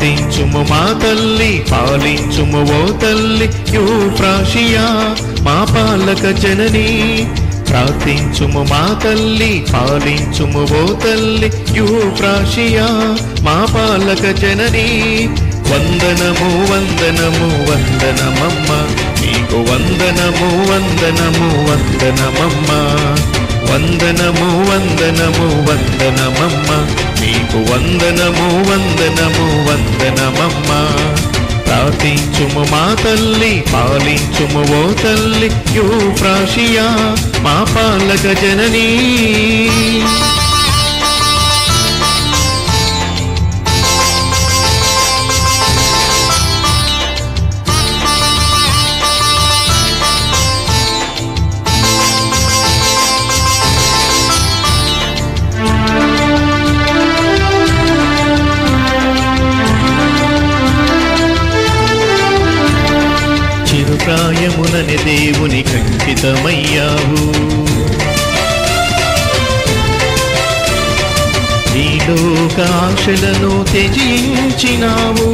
ప్రార్థించుము మా తల్లి పాలించుము ఓ తల్లి యూఫ్రాషియా మా పాలక జనని ప్రార్థించుము మా తల్లి పాలించుము ఓ తల్లి యూఫ్రాషియా మా పాలక జనని వందనము వందనము వందనమమ్మ నీకు వందనము వందనము వందనమమ్మ వందనము వందనము వందనమమ్మ నీకు వందనము వందనము వందనమమ్మ ప్రార్థించుము మా తల్లి పాలించుము ఓ తల్లి యూఫ్రాషియా మా పాలక జననీ చిరుప్రాయమునని దేవుని కంకితమయ్యావు ఈ లోకాశలను త్యజించినావు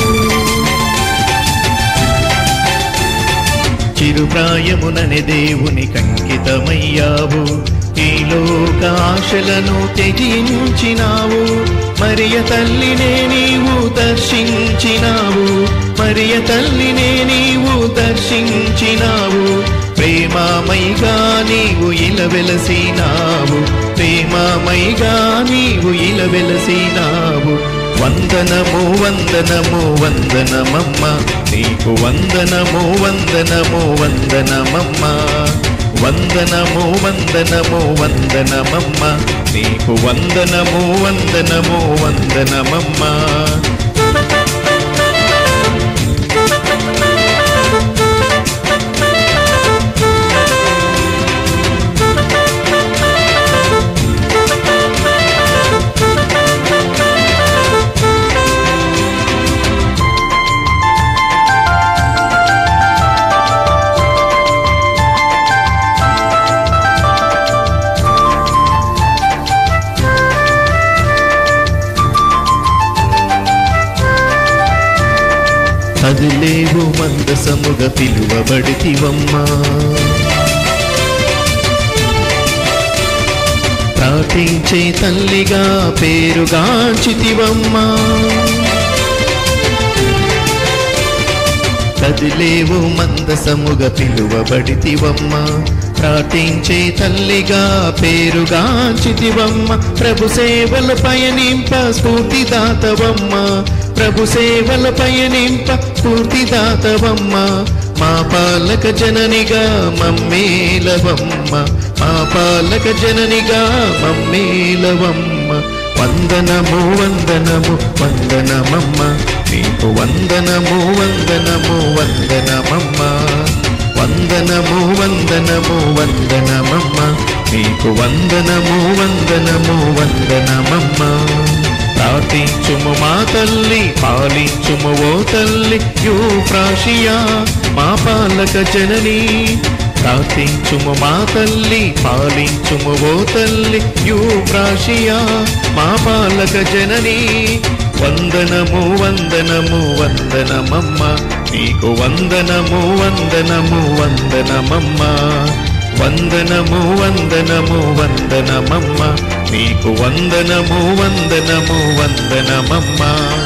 చిరుప్రాయమునని దేవుని కంకితమయ్యావు ఈ లోకాశలను త్యజించినావు మరియ తల్లినే నీవు దర్శించినావు మరియ తల్లినే నీవు దర్శించినావు ప్రేమామైగా నీవు ఇల వెలసినావు ప్రేమామైగా నీవు ఇల వెలసినావు వందనము వందనము వందనమమ్మ నీకు వందనము వందనము వందనమమ్మ వందనము వందనము వందనమమ్మ నీకు వందనము వందనము వందనమమ్మ కదిలేవు మందసముగ పిలువబడితివమ్మా ప్రార్థించే తల్లిగా పేరుగాంచితివమ్మా కదిలేవు మందసముగ పిలువబడితివమ్మా ప్రార్థించే తల్లిగా పేరుగాంచితివమ్మ ప్రభు సేవల పయనింప స్ఫూర్తిదాతవమ్మ ప్రభు సేవల పయనింప స్ఫూర్తిదాతవమ్మ మా పాలక జననిగా మమ్మేలవమ్మ మా పాలక జననిగా మమ్మేలవమ్మ వందనము వందనము వందనమమ్మ నీకు వందనము వందనము వందనమమ్మ వందనము వందనము వందనమమ్మ నీకు వందనము వందనము వందనమమ్మ ప్రార్థించుము మా తల్లి పాలించుము ఓ తల్లి యూఫ్రాషియా మా పాలక జనని ప్రార్థించుము మా తల్లి పాలించుము ఓ తల్లి యూఫ్రాషియా మా పాలక జనని వందనము వందనము వందనమమ్మ నీకు వందనము వందనము వందనమమ్మ వందనము వందనము వందనమమ్మ నీకు వందనము వందనము వందనమమ్మ